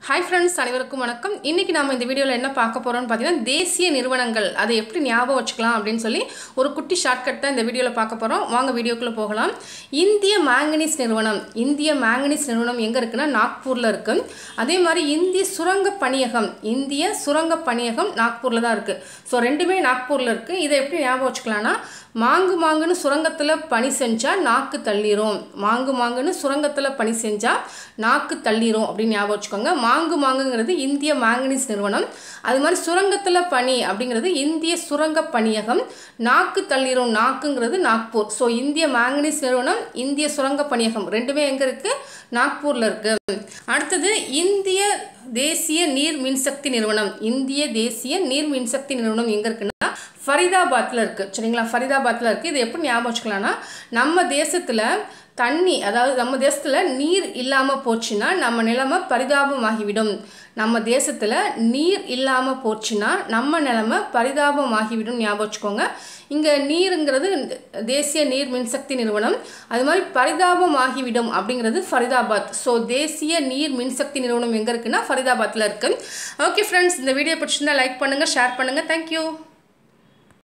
hi friends அனைவருக்கும் வணக்கம் இன்றைக்கி நம்ம இந்த வீடியோவில் என்ன பார்க்க போகிறோம்னு பார்த்தீங்கன்னா தேசிய நிறுவனங்கள் அதை எப்படி ஞாபகம் வச்சுக்கலாம் அப்படின்னு சொல்லி ஒரு குட்டி ஷார்ட்கட் தான் இந்த வீடியோவில் பார்க்க போகிறோம் வாங்க வீடியோக்குள்ளே போகலாம் இந்திய மேங்கனீஸ் நிறுவனம் இந்திய மேங்கனீஸ் நிறுவனம் எங்கே இருக்குன்னா நாக்பூரில் இருக்குது அதே மாதிரி இந்திய சுரங்க பணியகம் இந்திய சுரங்க பணியகம் நாக்பூரில் தான் இருக்குது ஸோ ரெண்டுமே நாக்பூரில் இருக்குது இதை எப்படி ஞாபகம் வச்சுக்கலாம்னா மாங்கு மாங்குன்னு சுரங்கத்தில் பணி செஞ்சால் நாக்கு தள்ளிரும் மாங்கு மாங்குன்னு சுரங்கத்தில் பணி செஞ்சால் நாக்கு தள்ளிரும் அப்படின்னு ஞாபகம் வச்சுக்கோங்க மாங்கு மாங்குங்கிறது இந்திய மேங்கனீஸ் நிறுவனம் அது மாதிரி சுரங்கத்தில் பணி அப்படிங்கிறது இந்திய சுரங்க பணியகம் நாக்கு தள்ளிரும் நாக்குங்கிறது நாக்பூர் ஸோ இந்திய மேங்கனீஸ் நிறுவனம் இந்திய சுரங்க பணியகம் ரெண்டுமே எங்கே இருக்குது நாக்பூரில் இருக்குது அடுத்தது இந்திய தேசிய நீர் மின்சக்தி நிறுவனம் இந்திய தேசிய நீர் மின்சக்தி நிறுவனம் எங்கே இருக்குன்னா ஃபரிதாபாத்தில் இருக்குது சரிங்களா ஃபரிதாபாத்தில் இருக்குது இது எப்படி ஞாபகம் வச்சுக்கலாம்னா நம்ம தேசத்தில் தண்ணி அதாவது நம்ம தேசத்தில் நீர் இல்லாமல் போச்சுன்னா நம்ம நிலைமை பரிதாபமாகிவிடும் நம்ம தேசத்தில் நீர் இல்லாமல் போச்சுன்னா நம்ம நிலைமை பரிதாபமாகிவிடும் ஞாபகம் வச்சுக்கோங்க இங்கே நீருங்கிறது தேசிய நீர் மின்சக்தி நிறுவனம் அது மாதிரி பரிதாபமாகிவிடும் அப்படிங்கிறது ஃபரிதாபாத் ஸோ தேசிய நீர் மின்சக்தி நிறுவனம் எங்கே இருக்குன்னா ஃபரிதாபாத்தில் இருக்குது ஓகே ஃப்ரெண்ட்ஸ் இந்த வீடியோ பிடிச்சிருந்தா லைக் பண்ணுங்கள் ஷேர் பண்ணுங்கள் தேங்க்யூ